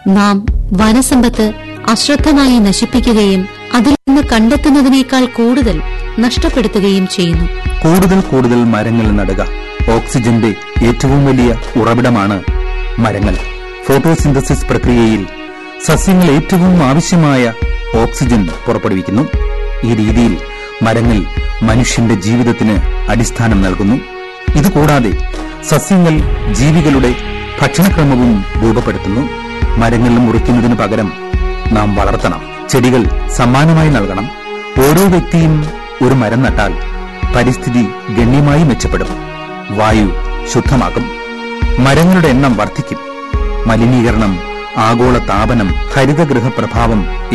നാം വനസമ്പത്ത് അശ്രദ്ധമായി നശിപ്പിക്കുകയും അതിൽ നിന്ന് കണ്ടെത്തുന്നതിനേക്കാൾ കൂടുതൽ നഷ്ടപ്പെടുത്തുകയും ചെയ്യുന്നു കൂടുതൽ കൂടുതൽ മരങ്ങൾ നടുക ഓക്സിജന്റെ ഏറ്റവും വലിയ ഉറവിടമാണ് മരങ്ങൾ ഫോട്ടോസിന്തസിസ് പ്രക്രിയയിൽ സസ്യങ്ങൾ ഏറ്റവും ആവശ്യമായ ഓക്സിജൻ പുറപ്പെടുവിക്കുന്നു ഈ രീതിയിൽ മരങ്ങൾ മനുഷ്യന്റെ ജീവിതത്തിന് അടിസ്ഥാനം നൽകുന്നു ഇതുകൂടാതെ സസ്യങ്ങൾ ജീവികളുടെ ഭക്ഷണക്രമവും രൂപപ്പെടുത്തുന്നു മരങ്ങൾ മുറിക്കുന്നതിന് പകരം നാം വളർത്തണം ചെടികൾ സമ്മാനമായി നൽകണം ഓരോ വ്യക്തിയും ഒരു മരം നട്ടാൽ പരിസ്ഥിതി ഗണ്യമായി മെച്ചപ്പെടും വായു ശുദ്ധമാകും മരങ്ങളുടെ എണ്ണം വർദ്ധിക്കും മലിനീകരണം ആഗോള താപനം ഹരിതഗൃഹ പ്രഭാവം